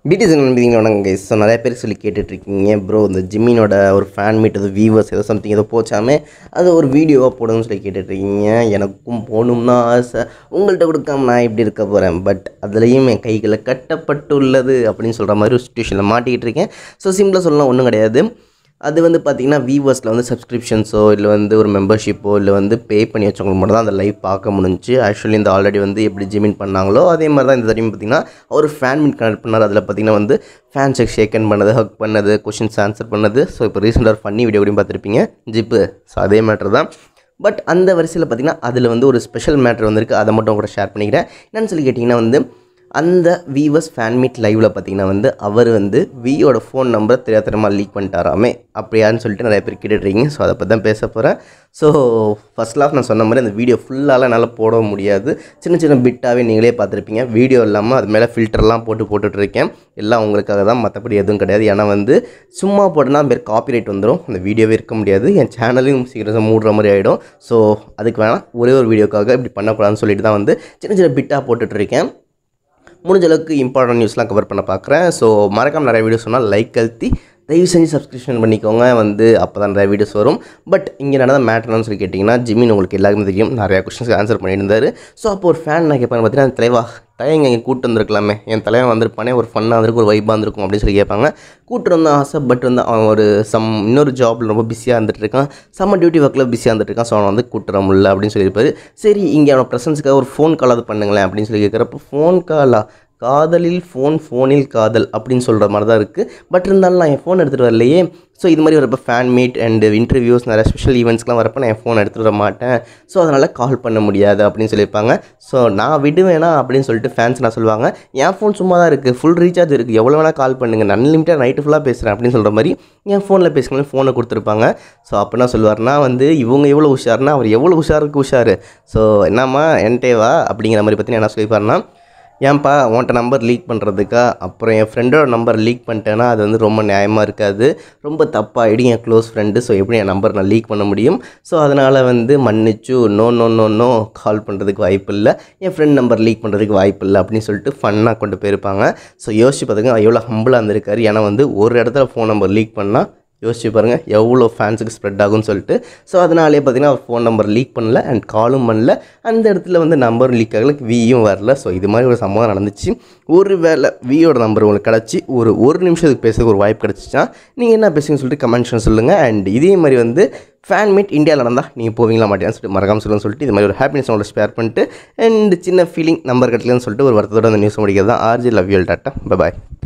BDS நம்பிங்க வணங்க so நிறைய பேர் சொல்லி கேட்டுட்ருக்கீங்க ப்ரோ இந்த ஜிம்மினோட ஒரு ஃபேன் மீட் அது வியூவர்ஸ் ஏதோ சம்திங் ஏதோ போச்சாமே அது ஒரு வீடியோவாக போடணும்னு சொல்லி கேட்டுட்ருக்கீங்க எனக்கும் போகணும்னு ஆசை உங்கள்கிட்ட கொடுக்காம நான் இப்படி இருக்க போகிறேன் பட் அதுலேயும் என் கைகளை கட்டப்பட்டுள்ளது அப்படின்னு சொல்கிற மாதிரி ஒரு சுச்சுவேஷனில் மாட்டிக்கிட்டு இருக்கேன் ஸோ சிம்பிளாக சொல்லலாம் ஒன்றும் கிடையாது அது வந்து பார்த்திங்கன்னா வியூவர்ஸில் வந்து சப்ஸ்கிரிப்ஷன்ஸோ இல்லை வந்து ஒரு மெம்பர்ஷிப்போ இல்லை வந்து பே பண்ணி வச்சவங்களுக்கு மட்டும் தான் அந்த லைவ் பார்க்க முடிஞ்சுச்சு ஆக்சுவலி இந்த ஆல்ரெடி வந்து எப்படி ஜிமின் பண்ணாங்களோ அதே மாதிரி தான் இந்த தடவையும் பார்த்திங்கன்னா ஒரு ஃபேன் மீட் கனெக்ட் பண்ணார் அதில் பார்த்திங்கன்னா வந்து ஃபேன்ஸுக்கு ஷேக்கன் பண்ணது ஹக் பண்ணது கொஷின்ஸ் ஆன்சர் பண்ணது ஸோ இப்போ ரீசெண்டாக ஒரு ஃபன்னி வீடியோ கூடயும் பார்த்துருப்பீங்க ஜிப்பு ஸோ அதே மேட்ரு தான் பட் அந்த வரிசையில் பார்த்திங்கன்னா அதில் வந்து ஒரு ஸ்பெஷல் மேட்ரு வந்திருக்கு அதை மட்டும் கூட ஷேர் பண்ணிக்கிறேன் என்னன்னு சொல்லி கேட்டிங்கன்னா வந்து அந்த வீவர்ஸ் ஃபேன் மீட் லைவில் பார்த்தீங்கன்னா வந்து அவர் வந்து வியோட ஃபோன் நம்பரை தெரியாதனமாக லீக் பண்ணிட்டாராமே அப்படியான்னு சொல்லிட்டு நிறைய பேர் கேட்டுட்ருக்கீங்க ஸோ அதை பற்றி தான் பேச போகிறேன் ஸோ ஃபஸ்ட் ஆஃப் நான் சொன்ன மாதிரி அந்த வீடியோ ஃபுல்லாலாம் என்னால் போட முடியாது சின்ன சின்ன பிட்டாகவே நீங்களே பார்த்துருப்பீங்க வீடியோ இல்லாமல் அது மேலே ஃபில்டர்லாம் போட்டு போட்டுட்ருக்கேன் எல்லாம் உங்களுக்காக தான் மற்றபடி எதுவும் கிடையாது ஏன்னா வந்து சும்மா போட்டுனா பேர் காப்பிரைட் வந்துடும் அந்த வீடியோவே இருக்க முடியாது என் சேனலையும் சீக்கிரம் மூடுற மாதிரி ஆகிடும் ஸோ அதுக்கு வேணால் ஒரே ஒரு வீடியோக்காக இப்படி பண்ணக்கூடாதுன்னு சொல்லிட்டு தான் வந்து சின்ன சின்ன பிட்டாக போட்டுட்ருக்கேன் முடிஞ்ச அளவுக்கு இம்பார்ட்டன்ட் நியூஸ்லாம் கவர் பண்ண பார்க்குறேன் ஸோ மறக்காம நிறைய வீடியோஸ் சொன்னால் லைக் அழுத்தி தயவு செஞ்சு சப்ஸ்கிரிப்ஷன் பண்ணிக்கோங்க வந்து அப்போ தான் நிறைய வீடியோஸ் வரும் பட் இங்கே நடந்த மேட்டர்னு சொல்லி கேட்டிங்கன்னா ஜிமின் உங்களுக்கு எல்லாருக்குமே தெரியும் நிறையா கொஸ்டின்ஸ்க்கு ஆன்சர் பண்ணியிருந்தாரு ஸோ அப்போ ஒரு ஃபேன் நான் கேட்பாங்க பார்த்தீங்கன்னா தலைவா தலைவங்க இங்கே கூட்டு வந்திருக்கலாமே என் தலைவன் வந்திருப்பானே ஒரு ஃபன்னாக இருந்திருக்கும் ஒரு வைப்பாக இருந்திருக்கும் அப்படின்னு சொல்லி கேட்பாங்க கூட்டு வந்த ஆசை பட் வந்து அவன் ஒரு சம் இன்னொரு ஜாபில் ரொம்ப பிஸியாக இருந்துட்டு இருக்கான் சம்ம டியூட்டி ஒர்க்கில் பிஸியாக இருந்துட்டு இருக்கான் ஸோ அவனை வந்து கூட்டுற முடியல அப்படின்னு சொல்லியிருப்பாரு சரி இங்கே அவனை ப்ரெசன்ஸுக்காக ஒரு ஃபோன் காலாவது பண்ணுங்களேன் அப்படின்னு சொல்லி கேட்குறப்போ ஃபோன் காலா காதலில் ஃபோன் ஃபோனில் காதல் அப்படின்னு சொல்கிற மாதிரி தான் இருக்குது பட் இருந்தாலும் நான் என் ஃபோன் எடுத்துகிட்டு வரலையே ஸோ இது மாதிரி வரப்போ ஃபேன் மீட் அண்ட் இன்டர்வியூஸ் நிறைய ஸ்பெஷல் ஈவெண்ட்ஸ்லாம் வரப்போ நான் என் ஃபோன் எடுத்துகிட்டு வர மாட்டேன் ஸோ அதனால் கால் பண்ண முடியாது அப்படின்னு சொல்லியிருப்பாங்க ஸோ நான் விடுவேனா அப்படின்னு சொல்லிட்டு ஃபேன்ஸ் நான் சொல்லுவாங்க என் ஃபோன் சும்மா தான் இருக்குது ஃபுல் ரீசார்ஜ் இருக்குது எவ்வளோ வேணால் கால் பண்ணுங்கள் நான் அன்லிமிட்டட் நைட்டு ஃபுல்லாக பேசுகிறேன் அப்படின்னு சொல்கிற மாதிரி என் ஃபோனில் பேசுகிறேன் ஃபோனை கொடுத்துருப்பாங்க ஸோ அப்போ என்ன சொல்லுவார்னா வந்து இவங்க எவ்வளோ உஷார்னா அவர் எவ்வளோ உஷாருக்கு உஷாரு ஸோ என்னம்மா என்டேவா அப்படிங்கிற மாதிரி பற்றி என்ன சொல்லியிருப்பாருன்னா ஏன்ப்பா உன்ட்ட நம்பர் லீக் பண்ணுறதுக்கா அப்புறம் என் ஃப்ரெண்டோட நம்பர் லீக் பண்ணிட்டேன்னா அது வந்து ரொம்ப நியாயமாக இருக்காது ரொம்ப தப்பாகிடும் என் க்ளோஸ் ஃப்ரெண்டு ஸோ எப்படி என் நம்பர் நான் லீக் பண்ண முடியும் ஸோ அதனால் வந்து மன்னிச்சு no no no no call பண்ணுறதுக்கு வாய்ப்பு இல்லை என் ஃப்ரெண்ட் நம்பர் லீக் பண்ணுறதுக்கு வாய்ப்பு இல்லை அப்படின்னு சொல்லிட்டு ஃபன்னாக கொண்டு போயிருப்பாங்க ஸோ யோசிச்சு பார்த்துங்க எவ்வளோ ஹம்பிளாக இருந்திருக்காரு ஏன்னா வந்து ஒரு இடத்துல ஃபோன் நம்பர் லீக் பண்ணால் யோசிச்சு பாருங்கள் எவ்வளோ ஃபேன்ஸுக்கு ஸ்ப்ரெட் ஆகும்னு சொல்லிட்டு ஸோ அதனாலே பார்த்தீங்கன்னா அவர் ஃபோன் நம்பர் லீக் பண்ணல அண்ட் காலும் பண்ணல அந்த இடத்துல வந்து நம்பர் லீக் ஆகல வியும் வரல ஸோ இது மாதிரி ஒரு சம்பவம் நடந்துச்சு ஒரு வேளை வியோட நம்பர் உங்களுக்கு கிடச்சி ஒரு ஒரு நிமிஷத்துக்கு பேசுறதுக்கு ஒரு வாய்ப்பு கிடச்சிச்சா நீங்கள் என்ன பேசுங்கன்னு சொல்லிட்டு கமெண்ட்ஷன் சொல்லுங்கள் அண்ட் இதே மாதிரி வந்து ஃபேன் மீட் இந்தியாவில் நடந்தால் நீங்கள் போவீங்களா மாட்டேன்னு சொல்லிட்டு மறக்காம சொல்லுன்னு சொல்லிட்டு இது மாதிரி ஒரு ஹாப்பினஸ் உங்களை ஷேர் பண்ணிட்டு அண்ட் சின்ன ஃபீலிங் நம்பர் கிடைக்கலன்னு சொல்லிட்டு ஒரு வருத்தத்தோட அந்த நியூஸ் முடிக்கிறது தான் ஆர்ஜி லவ் யூல் டாட்டா பாய்